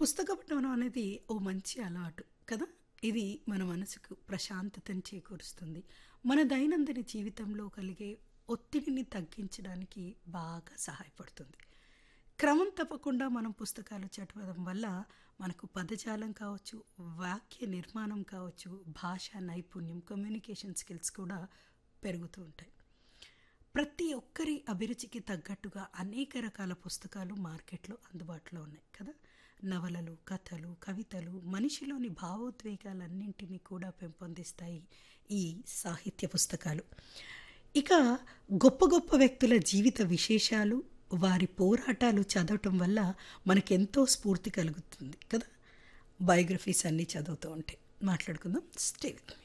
పుస్తక పఠనం అనేది ఓ మంచి అలవాటు కదా ఇది మన మనసుకు ప్రశాంతతను చేకూరుస్తుంది మన దైనందిన జీవితంలో కలిగే ఒత్తిడిని తగ్గించడానికి బాగా సహాయపడుతుంది క్రమం తప్పకుండా మనం పుస్తకాలు చదవడం వల్ల మనకు పదజాలం కావచ్చు వాక్య నిర్మాణం కావచ్చు భాషా నైపుణ్యం కమ్యూనికేషన్ స్కిల్స్ కూడా పెరుగుతూ ఉంటాయి ప్రతి ఒక్కరి అభిరుచికి తగ్గట్టుగా అనేక రకాల పుస్తకాలు మార్కెట్లో అందుబాటులో ఉన్నాయి కదా నవలలు కథలు కవితలు మనిషిలోని భావోద్వేగాలన్నింటినీ కూడా పెంపొందిస్తాయి ఈ సాహిత్య పుస్తకాలు ఇక గొప్ప గొప్ప వ్యక్తుల జీవిత విశేషాలు వారి పోరాటాలు చదవటం వల్ల మనకెంతో స్ఫూర్తి కలుగుతుంది కదా బయోగ్రఫీస్ అన్నీ చదువుతూ ఉంటాయి మాట్లాడుకుందాం స్టే విత్ మీ